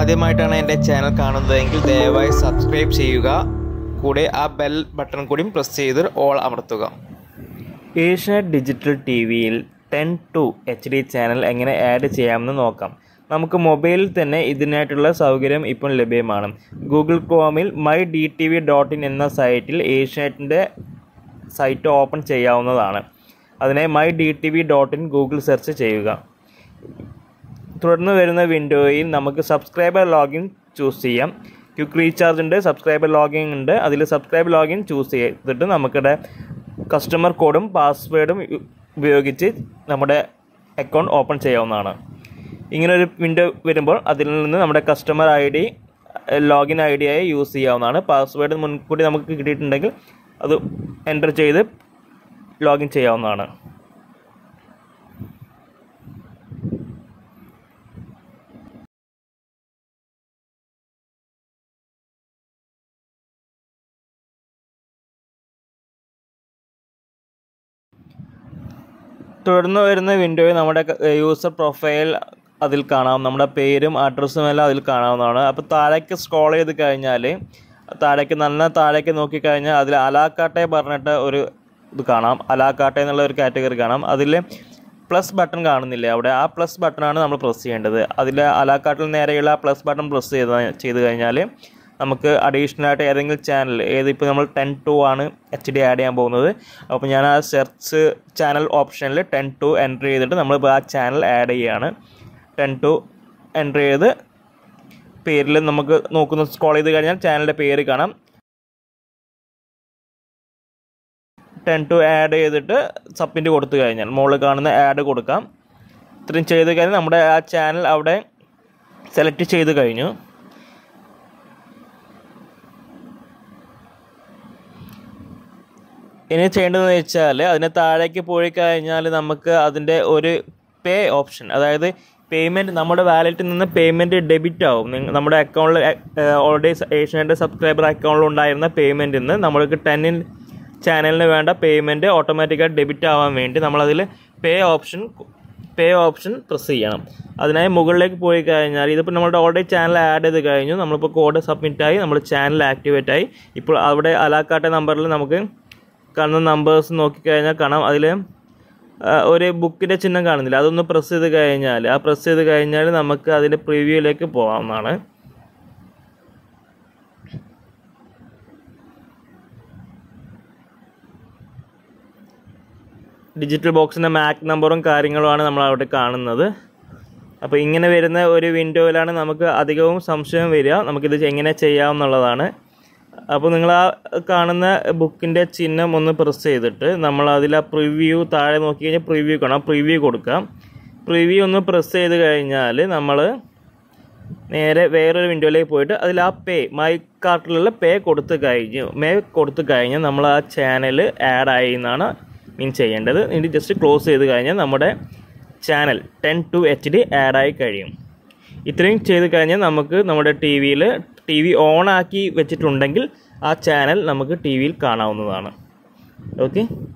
ആദ്യമായിട്ടാണ് എൻ്റെ ചാനൽ കാണുന്നതെങ്കിൽ ദയവായി സബ്സ്ക്രൈബ് ചെയ്യുക കൂടെ ആ ബെൽ ബട്ടൺ കൂടിയും പ്രസ് ചെയ്ത് ഓൾ അമർത്തുക ഏഷ്യാനെറ്റ് ഡിജിറ്റൽ ടി വിയിൽ ten two H D channel എങ്ങനെ ആഡ് ചെയ്യാമെന്ന് നോക്കാം നമുക്ക് മൊബൈലിൽ തന്നെ ഇതിനായിട്ടുള്ള സൗകര്യം ഇപ്പം ലഭ്യമാണ് ഗൂഗിൾ ക്രോമിൽ my D T V dot in എന്ന സൈറ്റിൽ ഏഷ്യാനെറ്റിൻ്റെ സൈറ്റ് ഓപ്പൺ ചെയ്യാവുന്നതാണ് അതിനെ my D T V dot in Google search ചെയ്യുക തുടർന്ന് വരുന്ന വിൻഡോയിൽ നമുക്ക് സബ്സ്ക്രൈബർ ലോഗിൻ ചൂസ് ചെയ്യാം ക്വിക്ക് റീചാർജ് ഉണ്ട് സബ്സ്ക്രൈബർ ലോഗിൻ ഉണ്ട് അതിൽ സബ്സ്ക്രൈബർ ലോഗിൻ ചൂസ് ചെയ്തിട്ട് നമുക്കിടെ കസ്റ്റമർ കോഡും പാസ്വേഡും ഉപയോഗിച്ച് നമ്മുടെ അക്കൗണ്ട് ഓപ്പൺ ചെയ്യാവുന്നതാണ് ഇങ്ങനൊരു വിൻഡോ വരുമ്പോൾ അതിൽ നിന്ന് നമ്മുടെ customer I D login I D ആയി യൂസ് ചെയ്യാവുന്നതാണ് പാസ്വേഡ് മുൻകൂട്ടി നമുക്ക് കിട്ടിയിട്ടുണ്ടെങ്കിൽ അത് എൻ്റർ ചെയ്ത് ലോഗിൻ ചെയ്യാവുന്നതാണ് തുടർന്ന് വരുന്ന വിൻഡോയിൽ നമ്മുടെ യൂസർ പ്രൊഫൈൽ അതിൽ കാണാം നമ്മുടെ പേരും അഡ്രസ്സും എല്ലാം അതിൽ കാണാവുന്നതാണ് അപ്പോൾ താഴേക്ക് സ്ക്രോൾ ചെയ്ത് കഴിഞ്ഞാൽ താഴേക്ക് നല്ല താഴേക്ക് നോക്കിക്കഴിഞ്ഞാൽ അതിൽ അലാക്കാട്ടെ പറഞ്ഞിട്ട് ഒരു ഇത് കാണാം അലാക്കാട്ടെ എന്നുള്ള ഒരു കാറ്റഗറി കാണാം അതിൽ പ്ലസ് ബട്ടൺ കാണുന്നില്ലേ അവിടെ ആ പ്ലസ് ബട്ടണാണ് നമ്മൾ പ്രസ് ചെയ്യേണ്ടത് അതിൽ അലാക്കാട്ടിൽ നേരെയുള്ള ആ പ്ലസ് ബട്ടൺ പ്രസ് ചെയ്ത് ചെയ്ത് കഴിഞ്ഞാൽ നമുക്ക് അഡീഷണൽ ആയിട്ട് ഏതെങ്കിലും ചാനൽ ഏത് ഇപ്പോൾ നമ്മൾ ടെൻ ടു ആണ് എച്ച് ഡി ആഡ് ചെയ്യാൻ പോകുന്നത് അപ്പോൾ ഞാൻ ആ സെർച്ച് ചാനൽ ഓപ്ഷനിൽ ടെൻ ടു എൻ്റർ ചെയ്തിട്ട് നമ്മൾ ആ ചാനൽ ആഡ് ചെയ്യുകയാണ് ടെൻ ടു എൻ്റർ ചെയ്ത് പേരിൽ നമുക്ക് നോക്കുന്ന സ്ക്രോൾ ചെയ്ത് കഴിഞ്ഞാൽ ചാനലിൻ്റെ പേര് കാണാം ടെൻ ടു ആഡ് ചെയ്തിട്ട് സബ്മിറ്റ് കൊടുത്തു കഴിഞ്ഞാൽ മുകളിൽ കാണുന്ന ആഡ് കൊടുക്കാം ഇത്രയും ചെയ്ത് കഴിഞ്ഞാൽ നമ്മുടെ ആ ചാനൽ അവിടെ സെലക്ട് ചെയ്ത് കഴിഞ്ഞു ഇനി ചെയ്യേണ്ടതെന്ന് വെച്ചാൽ അതിന് താഴേക്ക് പോയി കഴിഞ്ഞാൽ നമുക്ക് അതിൻ്റെ ഒരു പേ ഓപ്ഷൻ അതായത് പേയ്മെൻറ്റ് നമ്മുടെ വാലറ്റിൽ നിന്ന് പേയ്മെൻറ്റ് ഡെബിറ്റ് ആവും നിങ്ങ- നമ്മുടെ അക്കൗണ്ടിൽ ഓൾറെഡി ഏഷ്യൻ്റെ സബ്സ്ക്രൈബർ അക്കൗണ്ടിൽ ഉണ്ടായിരുന്ന പേയ്മെൻറ്റിൽ നിന്ന് നമ്മൾക്ക് ടെന്നിൻ ചാനലിന് വേണ്ട പേയ്മെൻറ്റ് ഓട്ടോമാറ്റിക്കായിട്ട് ഡെബിറ്റ് ആവാൻ വേണ്ടി നമ്മളതിൽ pay option pay option press ചെയ്യണം അതിനായി മുകളിലേക്ക് പോയി കഴിഞ്ഞാൽ ഇതിപ്പോൾ നമ്മുടെ ഓൾറെഡി ചാനൽ ആഡ് ചെയ്ത് കഴിഞ്ഞു നമ്മളിപ്പോൾ കോഡ് സബ്മിറ്റായി നമ്മൾ ചാനൽ ആക്ടിവേറ്റ് ആയി ഇപ്പോൾ അവിടെ അലാക്കാട്ടെ നമ്പറിൽ നമുക്ക് കാണുന്ന നമ്പേഴ്സ് നോക്കിക്കഴിഞ്ഞാൽ കാണാം അതിൽ ഒരു ബുക്കിൻ്റെ ചിഹ്നം കാണുന്നില്ല അതൊന്ന് പ്രസ് ചെയ്ത് കഴിഞ്ഞാൽ ആ പ്രസ് ചെയ്ത് കഴിഞ്ഞാൽ നമുക്ക് അതിൻ്റെ പ്രിവ്യൂയിലേക്ക് പോകാവുന്നതാണ് ഡിജിറ്റൽ ബോക്സിൻ്റെ മാക് നമ്പറും കാര്യങ്ങളുമാണ് നമ്മൾ അവിടെ കാണുന്നത് അപ്പോൾ ഇങ്ങനെ വരുന്ന ഒരു വിൻഡോയിലാണ് നമുക്ക് അധികവും സംശയം വരിക നമുക്കിത് എങ്ങനെ ചെയ്യാമെന്നുള്ളതാണ് അപ്പോൾ നിങ്ങൾ ആ കാണുന്ന ബുക്കിൻ്റെ ചിഹ്നം ഒന്ന് പ്രസ് ചെയ്തിട്ട് നമ്മൾ അതിൽ ആ പ്രിവ്യൂ താഴെ നോക്കി കഴിഞ്ഞാൽ പ്രിവ്യൂ കാണാം പ്രിവ്യൂ കൊടുക്കാം പ്രിവ്യൂ ഒന്ന് പ്രസ് ചെയ്ത് കഴിഞ്ഞാൽ നമ്മൾ നേരെ വേറൊരു വിൻഡോയിലേക്ക് പോയിട്ട് അതിൽ ആ പേ മൈ കാർട്ടിലുള്ള പേ കൊടുത്തു കഴിഞ്ഞു മേ കൊടുത്തു കഴിഞ്ഞാൽ നമ്മൾ ആ ചാനൽ ആഡ് ആയി എന്നാണ് മീൻ ചെയ്യേണ്ടത് ഇനി ജസ്റ്റ് ക്ലോസ് ചെയ്ത് കഴിഞ്ഞാൽ നമ്മുടെ channel ten two H D ആഡായി കഴിയും ഇത്രയും ചെയ്ത് കഴിഞ്ഞാൽ നമുക്ക് നമ്മുടെ ടി വിയിൽ ടി വി ഓൺ ആക്കി വെച്ചിട്ടുണ്ടെങ്കിൽ ആ ചാനൽ നമുക്ക് ടി വിയിൽ കാണാവുന്നതാണ് ഓക്കെ